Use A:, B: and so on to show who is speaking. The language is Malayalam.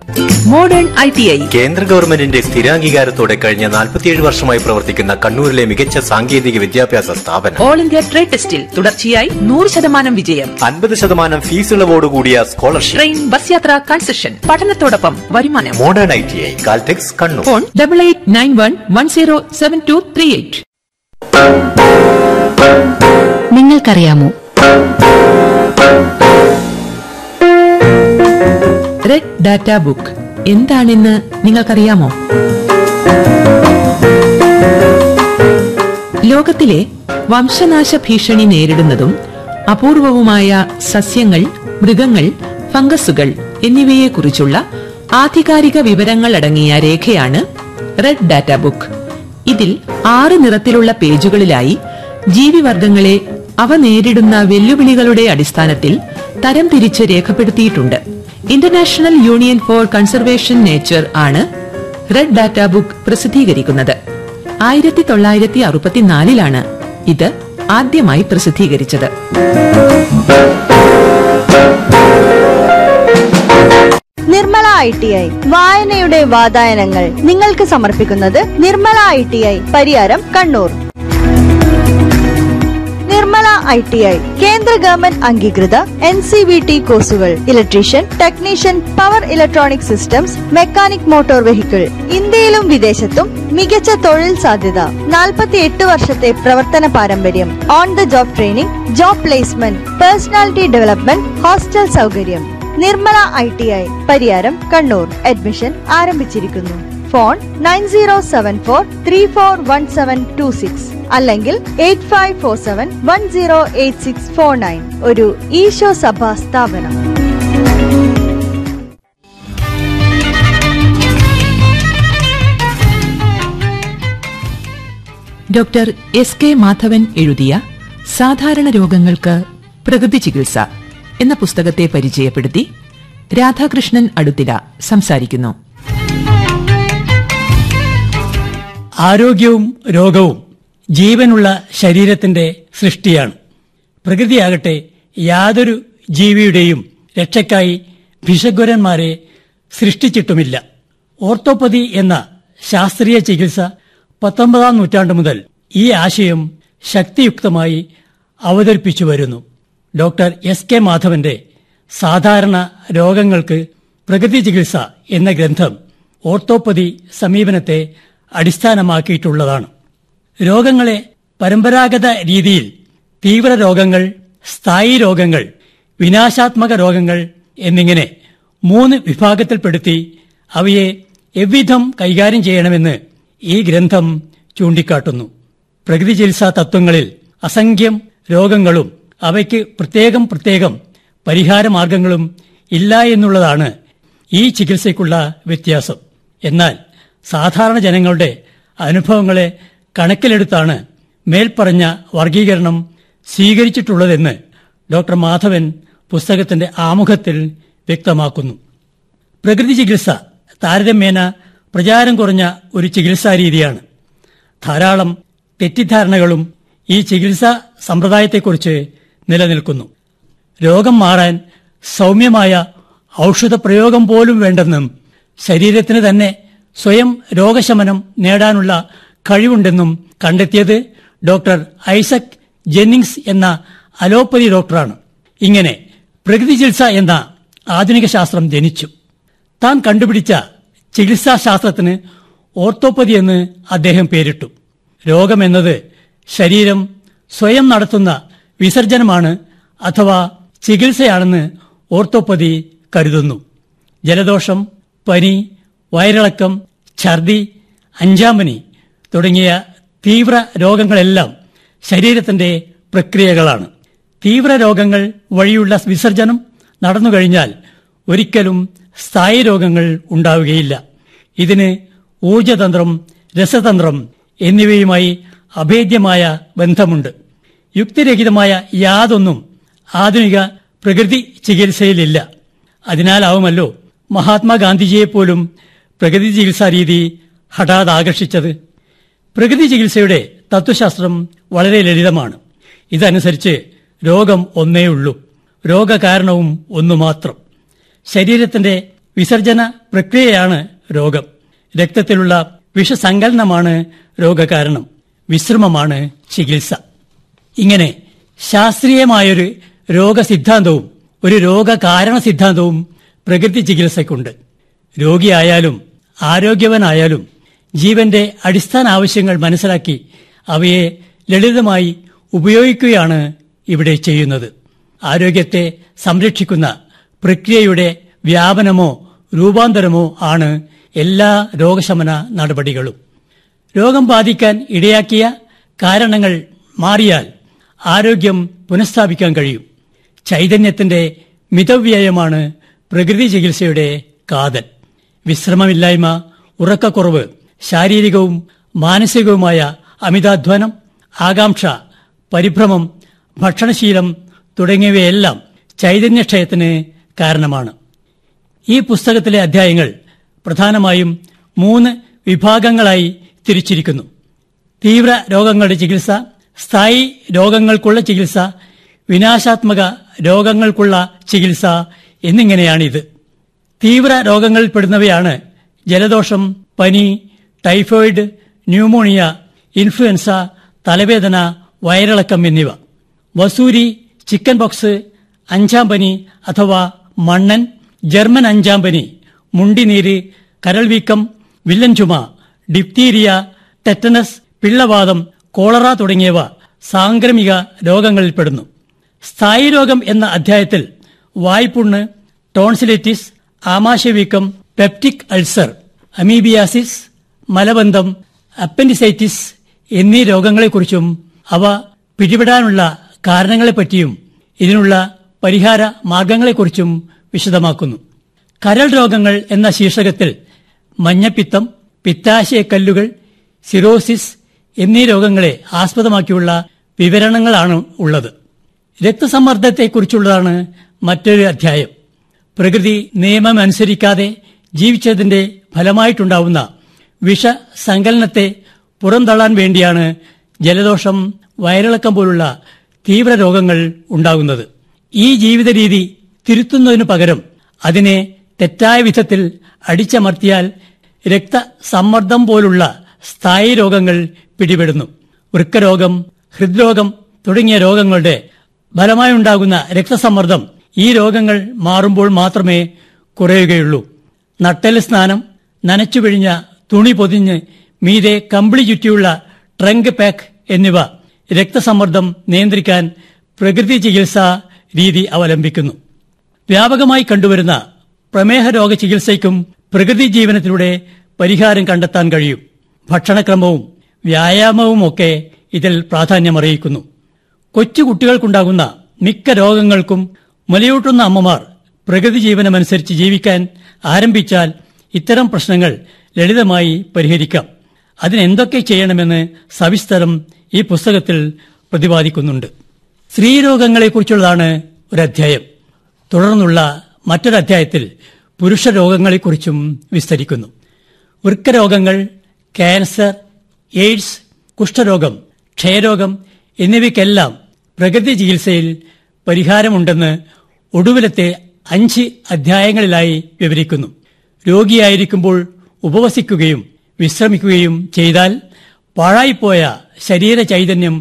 A: മോഡേൺ ഐ ടി ഐ
B: കേന്ദ്ര ഗവൺമെന്റിന്റെ സ്ഥിരാംഗീകാരത്തോടെ കഴിഞ്ഞ 47 വർഷമായി പ്രവർത്തിക്കുന്ന കണ്ണൂരിലെ മികച്ച സാങ്കേതിക വിദ്യാഭ്യാസ സ്ഥാപനം
A: ഓൾ ഇന്ത്യ ട്രേഡ് ടെസ്റ്റിൽ തുടർച്ചയായി നൂറ് ശതമാനം വിജയം
B: അൻപത് ശതമാനം ഫീസ് ഇളവോടുകൂടിയ സ്കോളർഷിപ്പ്
A: ട്രെയിൻ ബസ് യാത്ര കൺസെഷൻ പഠനത്തോടൊപ്പം വരുമാനം
B: modern I T I Caltex Kannur
A: phone double eight nine one one zero seven two three eight
C: നിങ്ങൾക്കറിയാമോ
A: റെഡ് ഡാറ്റ ബുക്ക് എന്താണെന്ന് നിങ്ങൾക്കറിയാമോ ലോകത്തിലെ വംശനാശ ഭീഷണി നേരിടുന്നതും അപൂർവവുമായ സസ്യങ്ങൾ മൃഗങ്ങൾ ഫംഗസുകൾ എന്നിവയെക്കുറിച്ചുള്ള ആധികാരിക വിവരങ്ങൾ അടങ്ങിയ രേഖയാണ് റെഡ് ഡാറ്റ ബുക്ക് ഇതിൽ ആറ് നിറത്തിലുള്ള പേജുകളിലായി ജീവിവർഗങ്ങളെ അവ നേരിടുന്ന വെല്ലുവിളികളുടെ അടിസ്ഥാനത്തിൽ തരം തിരിച്ച് രേഖപ്പെടുത്തിയിട്ടുണ്ട് international union for conservation nature ആണ് റെഡ് ഡാറ്റ ബുക്ക് പ്രസിദ്ധീകരിക്കുന്നത് ആയിരത്തി തൊള്ളായിരത്തി അറുപത്തിനാലിലാണ് ഇത് ആദ്യമായി പ്രസിദ്ധീകരിച്ചത്
D: നിർമ്മല ഐ ടി ഐ വായനയുടെ വാതായനങ്ങൾ നിങ്ങൾക്ക് സമർപ്പിക്കുന്നത് Nirmala I T I Pariyaram Kannur Nirmala I T I കേന്ദ്ര ഗവൺമെന്റ് അംഗീകൃത എൻ സി വി ടി കോഴ്സുകൾ electrician technician power electronic systems mechanic motor vehicle ഇന്ത്യയിലും വിദേശത്തും മികച്ച തൊഴിൽ സാധ്യത നാൽപ്പത്തി എട്ട് വർഷത്തെ പ്രവർത്തന പാരമ്പര്യം on the job training job placement personality development hostel സൗകര്യം Nirmala I T I Pariyaram Kannur admission ആരംഭിച്ചിരിക്കുന്നു phone nine zero seven four three four one seven two six അല്ലെങ്കിൽ eight five four seven one zero eight six four nine ഒരു ഈശോ സഭ സ്ഥാപനം
A: ഡോക്ടർ എസ് കെ മാധവൻ എഴുതിയ സാധാരണ രോഗങ്ങൾക്ക് പ്രകൃതി ചികിത്സ എന്ന പുസ്തകത്തെ പരിചയപ്പെടുത്തി രാധാകൃഷ്ണൻ അടുത്തില സംസാരിക്കുന്നു
E: ആരോഗ്യവും രോഗവും ജീവനുള്ള ശരീരത്തിന്റെ സൃഷ്ടിയാണ് പ്രകൃതിയാകട്ടെ യാതൊരു ജീവിയുടെയും രക്ഷയ്ക്കായി ഭിഷഗ്വരന്മാരെ സൃഷ്ടിച്ചിട്ടുമില്ല ഓർത്തോപ്പതി എന്ന ശാസ്ത്രീയ ചികിത്സ പത്തൊമ്പതാം നൂറ്റാണ്ട് മുതൽ ഈ ആശയം ശക്തിയുക്തമായി അവതരിപ്പിച്ചു വരുന്നു ഡോക്ടർ എസ് കെ മാധവന്റെ സാധാരണ രോഗങ്ങൾക്ക് പ്രകൃതി ചികിത്സ എന്ന ഗ്രന്ഥം ഓർത്തോപ്പതി സമീപനത്തെ അടിസ്ഥാനമാക്കിയിട്ടുള്ളതാണ് രോഗങ്ങളെ പരമ്പരാഗത രീതിയിൽ തീവ്ര രോഗങ്ങൾ സ്ഥായി രോഗങ്ങൾ വിനാശാത്മക രോഗങ്ങൾ എന്നിങ്ങനെ മൂന്ന് വിഭാഗത്തിൽപ്പെടുത്തി അവയെ എவ்விധം കൈകാര്യം ചെയ്യണമെന്ന് ഈ ഗ്രന്ഥം ചൂണ്ടിക്കാട്ടുന്നു പ്രകൃതി ചികിത്സാ തത്വങ്ങളിൽ അസംഖ്യം രോഗങ്ങളും അവയ്ക്ക് പ്രത്യേകം പ്രത്യേകം പരിഹാര മാർഗങ്ങളും ഇല്ല എന്നുള്ളതാണ് ഈ ചികിത്സയ്ക്കുള്ള വ്യത്യാസം എന്നാൽ സാധാരണ ജനങ്ങളുടെ അനുഭവങ്ങളെ കണക്കിലെടുത്താണ് മേൽപ്പറഞ്ഞ വർഗീകരണം സ്വീകരിച്ചിട്ടുള്ളതെന്ന് ഡോക്ടർ മാധവൻ പുസ്തകത്തിന്റെ ആമുഖത്തിൽ വ്യക്തമാക്കുന്നു പ്രകൃതി ചികിത്സ താരതമ്യേന പ്രചാരം കുറഞ്ഞ ഒരു ചികിത്സാ രീതിയാണ് ധാരാളം തെറ്റിദ്ധാരണകളും ഈ ചികിത്സാ സമ്പ്രദായത്തെക്കുറിച്ച് നിലനിൽക്കുന്നു രോഗം മാറാൻ സൗമ്യമായ ഔഷധ പ്രയോഗം പോലും വേണ്ടെന്നും ശരീരത്തിന് തന്നെ സ്വയം രോഗശമനം നേടാനുള്ള കഴിവുണ്ടെന്നും കണ്ടെത്തിയത് ഡോക്ടർ ഐസക് ജെന്നിങ്സ് എന്ന അലോപ്പതി ഡോക്ടറാണ് ഇങ്ങനെ പ്രകൃതി ചികിത്സ എന്ന ആധുനിക ശാസ്ത്രം ജനിച്ചു താൻ കണ്ടുപിടിച്ച ചികിത്സാശാസ്ത്രത്തിന് ഓർത്തോപ്പതി എന്ന് അദ്ദേഹം പേരിട്ടു രോഗമെന്നത് ശരീരം സ്വയം നടത്തുന്ന വിസർജനമാണ് അഥവാ ചികിത്സയാണെന്ന് ഓർത്തോപ്പതി കരുതുന്നു ജലദോഷം പനി വയറിളക്കം ഛർദി അഞ്ചാമനി തുടങ്ങിയ തീവ്ര രോഗങ്ങളെല്ലാം ശരീരത്തിന്റെ പ്രക്രിയകളാണ് തീവ്ര രോഗങ്ങൾ വഴിയുള്ള വിസർജനം നടന്നു കഴിഞ്ഞാൽ ഒരിക്കലും സ്ഥായി രോഗങ്ങൾ ഉണ്ടാവുകയില്ല ഇതിന് ഊർജതന്ത്രം രസതന്ത്രം എന്നിവയുമായി അഭേദ്യമായ ബന്ധമുണ്ട് യുക്തിരഹിതമായ യാതൊന്നും ആധുനിക പ്രകൃതി ചികിത്സയിലില്ല അതിനാലാവുമല്ലോ മഹാത്മാഗാന്ധിജിയെപ്പോലും പ്രകൃതി ചികിത്സാ രീതി ഹഠാത് ആകർഷിച്ചത് പ്രകൃതി ചികിത്സയുടെ തത്വശാസ്ത്രം വളരെ ലളിതമാണ് ഇതനുസരിച്ച് രോഗം ഒന്നേ ഉള്ളൂ രോഗകാരണവും ഒന്നു മാത്രം ശരീരത്തിന്റെ വിസർജന പ്രക്രിയയാണ് രോഗം രക്തത്തിലുള്ള വിഷസങ്കലനമാണ് രോഗകാരണം വിശ്രമമാണ് ചികിത്സ ഇങ്ങനെ ശാസ്ത്രീയമായൊരു രോഗസിദ്ധാന്തവും ഒരു രോഗകാരണ സിദ്ധാന്തവും പ്രകൃതി ചികിത്സയ്ക്കുണ്ട് രോഗിയായാലും ആരോഗ്യവനായാലും ജീവന്റെ അടിസ്ഥാന ആവശ്യങ്ങൾ മനസ്സിലാക്കി അവയെ ലളിതമായി ഉപയോഗിക്കുകയാണ് ഇവിടെ ചെയ്യുന്നത് ആരോഗ്യത്തെ സംരക്ഷിക്കുന്ന പ്രക്രിയയുടെ വ്യാപനമോ രൂപാന്തരമോ ആണ് എല്ലാ രോഗശമന നടപടികളും രോഗം ബാധിക്കാൻ ഇടയാക്കിയ കാരണങ്ങൾ മാറിയാൽ ആരോഗ്യം പുനഃസ്ഥാപിക്കാൻ കഴിയും ചൈതന്യത്തിന്റെ മിതവ്യയമാണ് പ്രകൃതി ചികിത്സയുടെ കാതൽ വിശ്രമമില്ലായ്മ ഉറക്കക്കുറവ് ശാരീരികവും മാനസികവുമായ അമിതാധ്വാനം ആകാംക്ഷ പരിഭ്രമം ഭക്ഷണശീലം തുടങ്ങിയവയെല്ലാം ചൈതന്യക്ഷയത്തിന് കാരണമാണ് ഈ പുസ്തകത്തിലെ അധ്യായങ്ങൾ പ്രധാനമായും മൂന്ന് വിഭാഗങ്ങളായി തിരിച്ചിരിക്കുന്നു തീവ്ര രോഗങ്ങളുടെ ചികിത്സ സ്ഥായി രോഗങ്ങൾക്കുള്ള ചികിത്സ വിനാശാത്മക രോഗങ്ങൾക്കുള്ള ചികിത്സ എന്നിങ്ങനെയാണിത് തീവ്ര രോഗങ്ങളിൽപ്പെടുന്നവയാണ് ജലദോഷം പനി ടൈഫോയിഡ് ന്യൂമോണിയ ഇൻഫ്ലുവൻസ തലവേദന വയറിളക്കം എന്നിവ വസൂരി ചിക്കൻ പോക്സ് അഞ്ചാം പനി അഥവാ മണ്ണൻ ജർമ്മൻ അഞ്ചാം പനി മുണ്ടിനീര് കരൾവീക്കം വില്ലൻ ചുമ ഡിപ്തീരിയ ടെറ്റനസ് പിള്ളവാദം കോളറ തുടങ്ങിയവ സാംക്രമിക രോഗങ്ങളിൽപ്പെടുന്നു സ്ഥായി രോഗം എന്ന അധ്യായത്തിൽ വായ്പുണ്ണ് ടോൺസിലൈറ്റിസ് ആമാശയവീക്കം പെപ്റ്റിക് അൾസർ അമീബിയാസിസ് മലബന്ധം അപ്പൻഡിസൈറ്റിസ് എന്നീ രോഗങ്ങളെക്കുറിച്ചും അവ പിടിപെടാനുള്ള കാരണങ്ങളെപ്പറ്റിയും ഇതിനുള്ള പരിഹാര മാർഗങ്ങളെക്കുറിച്ചും വിശദമാക്കുന്നു കരൾ രോഗങ്ങൾ എന്ന ശീർഷകത്തിൽ മഞ്ഞപ്പിത്തം പിത്താശയക്കല്ലുകൾ സിറോസിസ് എന്നീ രോഗങ്ങളെ ആസ്പദമാക്കിയുള്ള വിവരണങ്ങളാണ് ഉള്ളത് രക്തസമ്മർദ്ദത്തെക്കുറിച്ചുള്ളതാണ് മറ്റൊരു അധ്യായം പ്രകൃതി നിയമം അനുസരിക്കാതെ ജീവിച്ചതിന്റെ ഫലമായിട്ടുണ്ടാവുന്ന വിഷസങ്കലനത്തെ പുറന്തള്ളാൻ വേണ്ടിയാണ് ജലദോഷം വയറിളക്കം പോലുള്ള തീവ്ര രോഗങ്ങൾ ഉണ്ടാകുന്നത് ഈ ജീവിത രീതി തിരുത്തുന്നതിനു പകരം അതിനെ തെറ്റായ വിധത്തിൽ അടിച്ചമർത്തിയാൽ രക്തസമ്മർദ്ദം പോലുള്ള സ്ഥായി രോഗങ്ങൾ പിടിപെടുന്നു വൃക്കരോഗം ഹൃദ്രോഗം തുടങ്ങിയ രോഗങ്ങളുടെ ഫലമായുണ്ടാകുന്ന രക്തസമ്മർദ്ദം ഈ രോഗങ്ങൾ മാറുമ്പോൾ മാത്രമേ കുറയുകയുള്ളൂ നട്ടല് സ്നാനം നനച്ചു പിഴിഞ്ഞ തുണി പൊതിഞ്ഞ് മീതെ കമ്പിളി ചുറ്റിയുള്ള ട്രങ്ക് പാക്ക് എന്നിവ രക്തസമ്മർദ്ദം നിയന്ത്രിക്കാൻ പ്രകൃതി ചികിത്സാ രീതി അവലംബിക്കുന്നു വ്യാപകമായി കണ്ടുവരുന്ന പ്രമേഹ രോഗ ചികിത്സയ്ക്കും പ്രകൃതി ജീവനത്തിലൂടെ പരിഹാരം കണ്ടെത്താൻ കഴിയും ഭക്ഷണക്രമവും വ്യായാമവും ഒക്കെ ഇതിൽ പ്രാധാന്യമറിയിക്കുന്നു കൊച്ചുകുട്ടികൾക്കുണ്ടാകുന്ന മിക്ക രോഗങ്ങൾക്കും മുലയൂട്ടുന്ന അമ്മമാർ പ്രകൃതി ജീവനമനുസരിച്ച് ജീവിക്കാൻ ആരംഭിച്ചാൽ ഇത്തരം പ്രശ്നങ്ങൾ ലളിതമായി പരിഹരിക്കാം അതിനെന്തൊക്കെ ചെയ്യണമെന്ന് സവിസ്തരം ഈ പുസ്തകത്തിൽ പ്രതിപാദിക്കുന്നുണ്ട് സ്ത്രീരോഗങ്ങളെക്കുറിച്ചുള്ളതാണ് ഒരധ്യായം തുടർന്നുള്ള മറ്റൊരധ്യായത്തിൽ പുരുഷ രോഗങ്ങളെക്കുറിച്ചും വിസ്തരിക്കുന്നു വൃക്കരോഗങ്ങൾ ക്യാൻസർ എയ്ഡ്സ് കുഷ്ഠരോഗം ക്ഷയരോഗം എന്നിവയ്ക്കെല്ലാം പ്രകൃതി ചികിത്സയിൽ പരിഹാരമുണ്ടെന്ന് ഒടുവിലത്തെ അഞ്ച് അധ്യായങ്ങളിലായി വിവരിക്കുന്നു രോഗിയായിരിക്കുമ്പോൾ ഉപവസിക്കുകയും വിശ്രമിക്കുകയും ചെയ്താൽ പാഴായിപ്പോയ ശരീര ചൈതന്യം